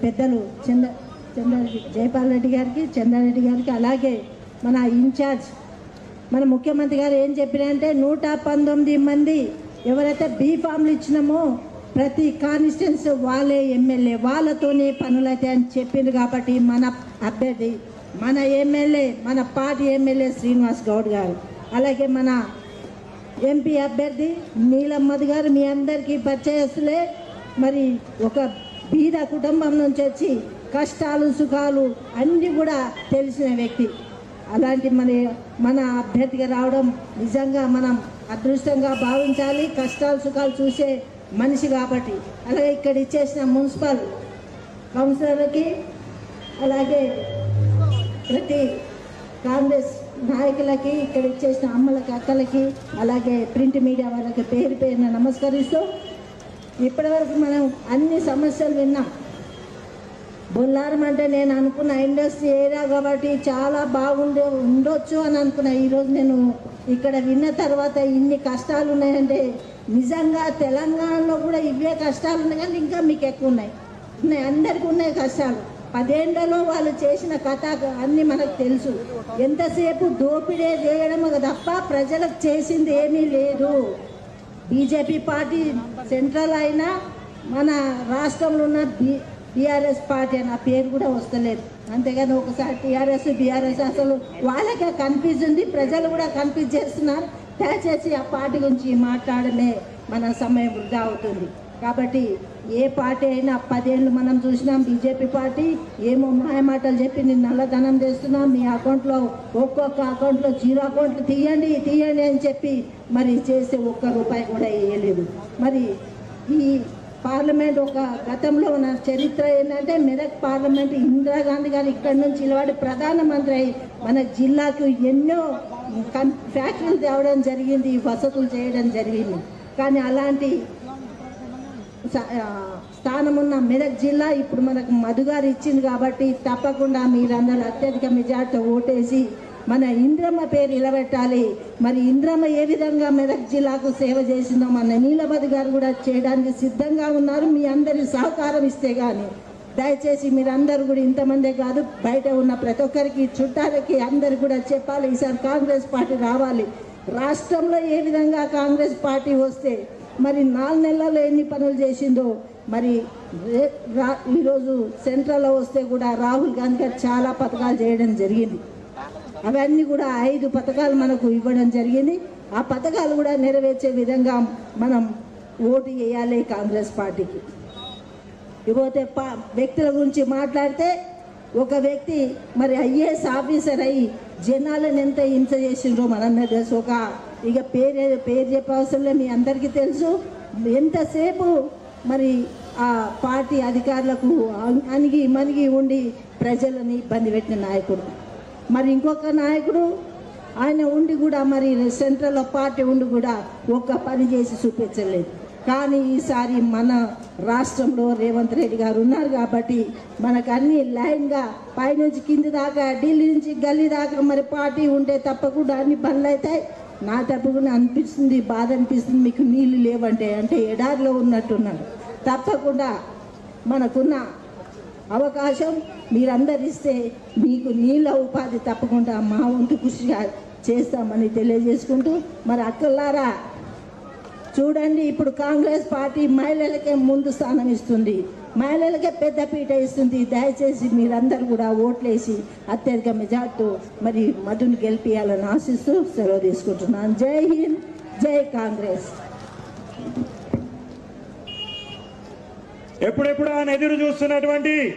పెద్దలు చంద చంద్రారెడ్డి జయపాల్ రెడ్డి గారికి చంద్రారెడ్డి గారికి అలాగే మన ఇన్ఛార్జ్ మన ముఖ్యమంత్రి గారు ఏం చెప్పినారంటే నూట పంతొమ్మిది మంది ఎవరైతే బీ ఫామ్లు ఇచ్చినామో ప్రతి కాన్స్టిట్యున్సీ వాళ్ళే ఎమ్మెల్యే వాళ్ళతోనే పనులైతే అని చెప్పింది కాబట్టి మన అభ్యర్థి మన ఎమ్మెల్యే మన పార్టీ ఎమ్మెల్యే శ్రీనివాస్ గౌడ్ గారు అలాగే మన ఎంపీ అభ్యర్థి నీలమ్మది గారు మీ అందరికీ పరిచయస్తులే మరి ఒక బీద కుటుంబం నుంచి వచ్చి కష్టాలు సుఖాలు అన్నీ కూడా తెలిసిన వ్యక్తి అలాంటి మన మన అభ్యర్థిగా రావడం నిజంగా మనం అదృష్టంగా భావించాలి కష్టాలు సుఖాలు చూసే మనిషి కాబట్టి అలాగే ఇక్కడ ఇచ్చేసిన మున్సిపల్ కౌన్సిలర్లకి అలాగే ప్రతి కాంగ్రెస్ నాయకులకి ఇక్కడ ఇచ్చేసిన అమ్మలకి అక్కలకి అలాగే ప్రింట్ మీడియా వాళ్ళకి పేరు పేరున నమస్కరిస్తూ ఇప్పటివరకు మనం అన్ని సమస్యలు విన్నాం బొల్లారం అంటే నేను అనుకున్న ఇండస్ట్రీ ఏరియా కాబట్టి చాలా బాగుండే ఉండొచ్చు అని అనుకున్నా ఈరోజు నేను ఇక్కడ విన్న తర్వాత ఇన్ని కష్టాలు ఉన్నాయంటే నిజంగా తెలంగాణలో కూడా ఇవే కష్టాలు ఉన్నాయి కానీ ఇంకా మీకు ఎక్కువ ఉన్నాయి ఉన్నాయి అందరికీ ఉన్నాయి కష్టాలు పదేళ్లలో వాళ్ళు చేసిన కథ అన్ని మనకు తెలుసు ఎంతసేపు దోపిడీ చేయడం తప్ప ప్రజలకు చేసింది ఏమీ లేదు బీజేపీ పార్టీ సెంట్రల్ అయినా మన రాష్ట్రంలో ఉన్న బీ బీఆర్ఎస్ పార్టీ అని ఆ పేరు కూడా వస్తలేదు అంతేగాని ఒకసారి టీఆర్ఎస్ బీఆర్ఎస్ అసలు వాళ్ళకే కనిపిస్తుంది ప్రజలు కూడా కన్ఫ్యూజ్ చేస్తున్నారు దయచేసి ఆ పార్టీ గురించి మాట్లాడమే మన సమయం వృధా అవుతుంది కాబట్టి ఏ పార్టీ అయినా పదేళ్ళు మనం చూసినాం బీజేపీ పార్టీ ఏమో మాయమాటలు చెప్పి నేను నల్లధనం చేస్తున్నాం మీ అకౌంట్లో ఒక్కొక్క అకౌంట్లో జీరో అకౌంట్లు తీయండి తీయండి అని చెప్పి మరి చేస్తే ఒక్క రూపాయి కూడా వేయలేదు మరి ఈ పార్లమెంట్ ఒక గతంలో ఉన్న చరిత్ర ఏంటంటే మెదక్ పార్లమెంట్ ఇందిరాగాంధీ గారు ఇక్కడి నుంచి నిలబడి ప్రధానమంత్రి అయి మన జిల్లాకు ఎన్నో కన్ ఫ్యాక్టరీలు తేవడం జరిగింది వసతులు చేయడం జరిగింది కానీ అలాంటి స- ఆ, స్థానం ఉన్న మెదక్ జిల్లా ఇప్పుడు మనకు మధుగారు ఇచ్చింది కాబట్టి తప్పకుండా మీరందరూ అత్యధిక మెజార్టీ ఓటేసి మన ఇంద్రమ్మ పేరు నిలబెట్టాలి మరి ఇంద్రమ్మ ఏ విధంగా మెదక్ జిల్లాకు సేవ చేసిందో మన నీలమధు గారు కూడా చేయడానికి సిద్ధంగా ఉన్నారు మీ అందరి సహకారం ఇస్తే కానీ దయచేసి మీరందరూ కూడా ఇంతమందే కాదు బయట ఉన్న ప్రతి ఒక్కరికి చుట్టాలకి అందరు కూడా చెప్పాలి ఈసారి కాంగ్రెస్ పార్టీ రావాలి రాష్ట్రంలో ఏ విధంగా కాంగ్రెస్ పార్టీ వస్తే మరి నాలుగు నెలల్లో ఎన్ని పనులు చేసిందో మరి రే- రా- ఈరోజు సెంట్రల్లో వస్తే కూడా రాహుల్ గాంధీ గారు చాలా పథకాలు చేయడం జరిగింది అవన్నీ కూడా ఐదు పథకాలు మనకు ఇవ్వడం జరిగింది ఆ పథకాలు కూడా నెరవేర్చే విధంగా మనం ఓటు వేయాలి కాంగ్రెస్ పార్టీకి ఇకపోతే పా వ్యక్తుల గురించి మాట్లాడితే ఒక వ్యక్తి మరి ఐఏఎస్ ఆఫీసర్ అయ్యి జనాలను ఎంత హింస చేసిండ్రో మనందరూ తెలుసు ఒక ఇక పేరు పేరు చెప్పే అవసరం లేదు మీ అందరికీ తెలుసు ఎంతసేపు మరి ఆ పార్టీ అధికారులకు అం- అణిగి మణిగి ఉండి ప్రజలని ఇబ్బంది పెట్టిన నాయకుడు మరి ఇంకొక నాయకుడు ఆయన ఉండి కూడా మరి సెంట్రల్ పార్టీ ఉండి కూడా ఒక్క పని చేసి చూపించలేదు కానీ ఈసారి మన రాష్ట్రంలో రేవంత్ రెడ్డి గారు ఉన్నారు కాబట్టి మనకు అన్ని లైన్గా పైనుంచి కింది దాకా ఢిల్లీ నుంచి గల్లీ దాకా మరి పార్టీ ఉంటే తప్పకుండా అన్ని పనులు అవుతాయి నా తప్పకుండా అనిపిస్తుంది బాధ అనిపిస్తుంది మీకు నీళ్లు లేవంటే అంటే ఎడారిలో ఉన్నట్టున్నాడు తప్పకుండా మనకున్న అవకాశం మీరందరు ఇస్తే మీకు నీళ్ళ ఉపాధి తప్పకుండా మా వంతు కృషిగా చేస్తామని తెలియజేసుకుంటూ మరి అక్కలారా చూడండి ఇప్పుడు కాంగ్రెస్ పార్టీ మహిళలకే ముందు స్థానం ఇస్తుంది మహిళలకే పెద్ద పీట ఇస్తుంది దయచేసి మీరందరూ కూడా ఓట్లేసి అత్యధిక మెజార్టీ మరి మధుని గెలిపియాలని ఆశిస్తూ సెలవు తీసుకుంటున్నాను జై హింద్ జై కాంగ్రెస్ ఎప్పుడెప్పుడు ఆయన ఎదురు చూస్తున్నటువంటి